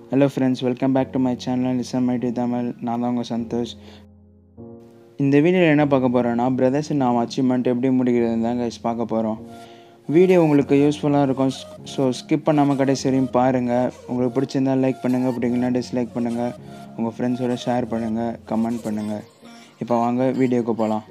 hello friends welcome back to my channel listen my to Tamil நான் தான் உங்கள் சந்தோஷ் இந்த வீடியோவில் என்ன பார்க்க போகிறோன்னா பிரதர்ஸ் நாம் அச்சீவ்மெண்ட் எப்படி முடிக்கிறது தான் கைஸ் பார்க்க போகிறோம் வீடியோ உங்களுக்கு யூஸ்ஃபுல்லாக இருக்கும் ஸோ ஸ்கிப் பண்ணாமல் கடைசி வரையும் பாருங்கள் உங்களுக்கு பிடிச்சிருந்தா லைக் பண்ணுங்கள் பிடிக்கலனா டிஸ்லைக் பண்ணுங்கள் உங்கள் ஃப்ரெண்ட்ஸோட ஷேர் பண்ணுங்கள் கமெண்ட் பண்ணுங்கள் இப்போ வாங்க வீடியோக்கு போகலாம்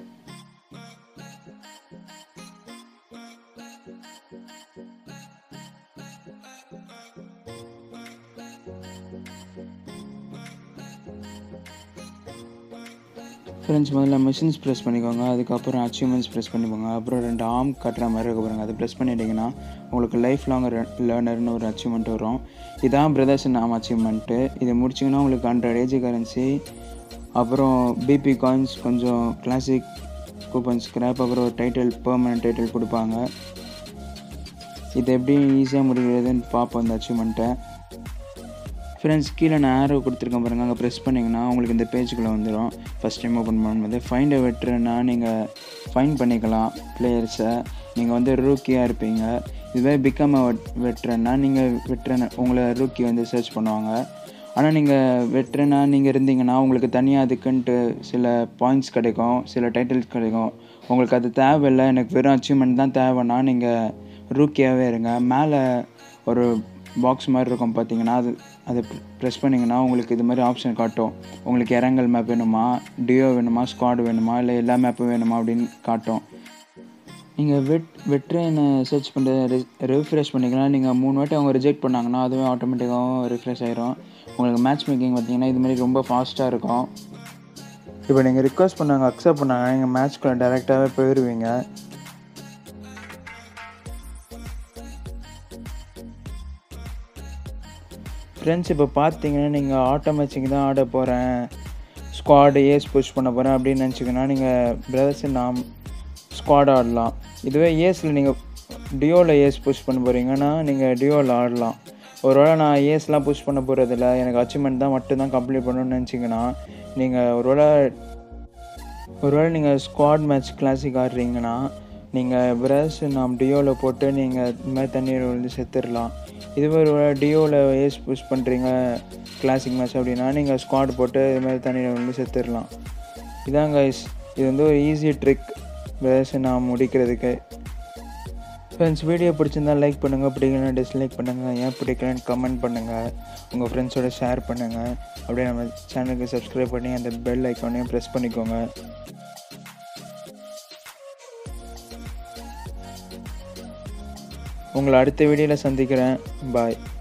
ஃப்ரெண்ட்ஸ் முதல்ல மிஷின்ஸ் ப்ரெஸ் பண்ணிக்கோங்க அதுக்கப்புறம் அச்சீவ்மெண்ட்ஸ் ப்ரெஸ் பண்ணிக்கோங்க அப்புறம் ரெண்டு ஆர்ம் கட்டுற மாதிரி இருக்க பாருங்க அதை ப்ரெஸ் பண்ணிட்டீங்கன்னா உங்களுக்கு லைஃப் லாங் லேர்னர்னு ஒரு அச்சீவ்மெண்ட் வரும் இதான் பிரதர்ஸ் நாம் அச்சீவ்மெண்ட்டு இதை முடிச்சிங்கன்னா உங்களுக்கு ஹண்ட்ரட் ஏஜ் கரன்சி அப்புறம் பிபி காயின்ஸ் கொஞ்சம் கிளாசிக் கூப்பன் ஸ்க்ராப் அப்புறம் ஒரு டைட்டில் பெர்மனன்ட் டைட்டில் கொடுப்பாங்க இது எப்படி ஈஸியாக முடிக்கிறதுன்னு பார்ப்போம் இந்த அச்சீவ்மெண்ட்டை ஃப்ரெண்ட்ஸ் கீழே நான் ஆரோ கொடுத்துருக்கேன் பாருங்கள் அங்கே ப்ரெஸ் பண்ணிங்கன்னா உங்களுக்கு இந்த பேஜுக்குள்ளே வந்துடும் ஃபஸ்ட் டைம் ஓப்பன் பண்ணும்போது ஃபைண்டை வெட்டுறேன்னா நீங்கள் ஃபைன் பண்ணிக்கலாம் பிளேயர்ஸை நீங்கள் வந்து ரூக்கியாக இருப்பீங்க இதுவே பிகம் வெட்டுறேன்னா நீங்கள் வெட்டுறேன் உங்களை ரூக்கி வந்து சர்ச் பண்ணுவாங்க ஆனால் நீங்கள் வெட்டுறேன்னா நீங்கள் இருந்தீங்கன்னா உங்களுக்கு தனியாக அதுக்குன்ட்டு சில பாயிண்ட்ஸ் கிடைக்கும் சில டைட்டில்ஸ் கிடைக்கும் உங்களுக்கு அது தேவையில்லை எனக்கு வெறும் அச்சீவ்மெண்ட் தான் தேவைன்னா நீங்கள் ரூக்கியாகவே இருங்க மேலே ஒரு பாக்ஸ் மாதிரி இருக்கும் பார்த்தீங்கன்னா அது அதை ப்ரெஸ் பண்ணிங்கன்னா உங்களுக்கு இது மாதிரி ஆப்ஷன் காட்டும் உங்களுக்கு இறங்கல் மேப் வேணுமா டியோ வேணுமா ஸ்குவாட் வேணுமா இல்லை எல்லா மேப்பும் வேணுமா அப்படின்னு காட்டும் நீங்கள் வெட் வெட்ரேனை சர்ச் பண்ணுற ரிஃப்ரெஷ் பண்ணிக்கலாம் நீங்கள் மூணு வாட்டி அவங்க ரிஜெக்ட் பண்ணாங்கன்னா அதுவே ஆட்டோமேட்டிக்காகவும் ரிஃப்ரெஷ் ஆயிரும் உங்களுக்கு மேட்ச் மேக்கிங் பார்த்தீங்கன்னா இது மாதிரி ரொம்ப ஃபாஸ்ட்டாக இருக்கும் இப்போ நீங்கள் ரிக்வஸ்ட் பண்ணாங்க அக்செப்ட் பண்ணாங்க நீங்கள் மேட்ச்க்குள்ளே டேரெக்டாகவே போயிடுவீங்க ஃப்ரெண்ட்ஸ் இப்போ பார்த்தீங்கன்னா நீங்கள் ஆட்டோ மேட்சிங் தான் ஆட போகிறேன் ஸ்குவாடு ஏஸ் புஷ் பண்ண போகிறேன் அப்படின்னு நினச்சிங்கன்னா நீங்கள் பிரதர்ஸ் நாம் ஸ்குவாட் ஆடலாம் இதுவே ஏஸில் நீங்கள் டியோவில் ஏஸ் புஷ் பண்ண போகிறீங்கன்னா நீங்கள் டியோவில் ஆடலாம் ஒருவேளை நான் ஏஸ்லாம் புஷ் பண்ண போகிறதில்ல எனக்கு அச்சீவ்மெண்ட் தான் மட்டும்தான் கம்ப்ளீட் பண்ணணும்னு நினச்சிங்கன்னா நீங்கள் ஒருவேளை ஒருவேளை நீங்கள் ஸ்குவாட் மேட்ச் கிளாசிக் ஆடுறீங்கன்னா நீங்கள் பிரஸ் நாம் டியோவில் போட்டு நீங்கள் இந்த மாதிரி தண்ணீர் விழுந்து செத்துடலாம் இதுவே ஒரு டியோவில் ஏஸ் புஷ் பண்ணுறீங்க கிளாசிக் மேட்ச் அப்படின்னா நீங்கள் ஸ்குவாட் போட்டு இது மாதிரி தண்ணியில் விழுந்து செத்துடலாம் இதான் கைஸ் இது வந்து ஒரு ஈஸி ட்ரிக் பிரஸ் நான் முடிக்கிறதுக்கு ஃப்ரெண்ட்ஸ் வீடியோ பிடிச்சிருந்தா லைக் பண்ணுங்கள் பிடிக்கலன்னா டிஸ்லைக் பண்ணுங்கள் ஏன் பிடிக்கலன்னு கமெண்ட் பண்ணுங்கள் உங்கள் ஃப்ரெண்ட்ஸோட ஷேர் பண்ணுங்கள் அப்படியே நம்ம சேனலுக்கு சப்ஸ்கிரைப் பண்ணி அந்த பெல் ஐக்கானையும் ப்ரெஸ் பண்ணிக்கோங்க உங்களை அடுத்த வீடியோவில் சந்திக்கிறேன் பாய்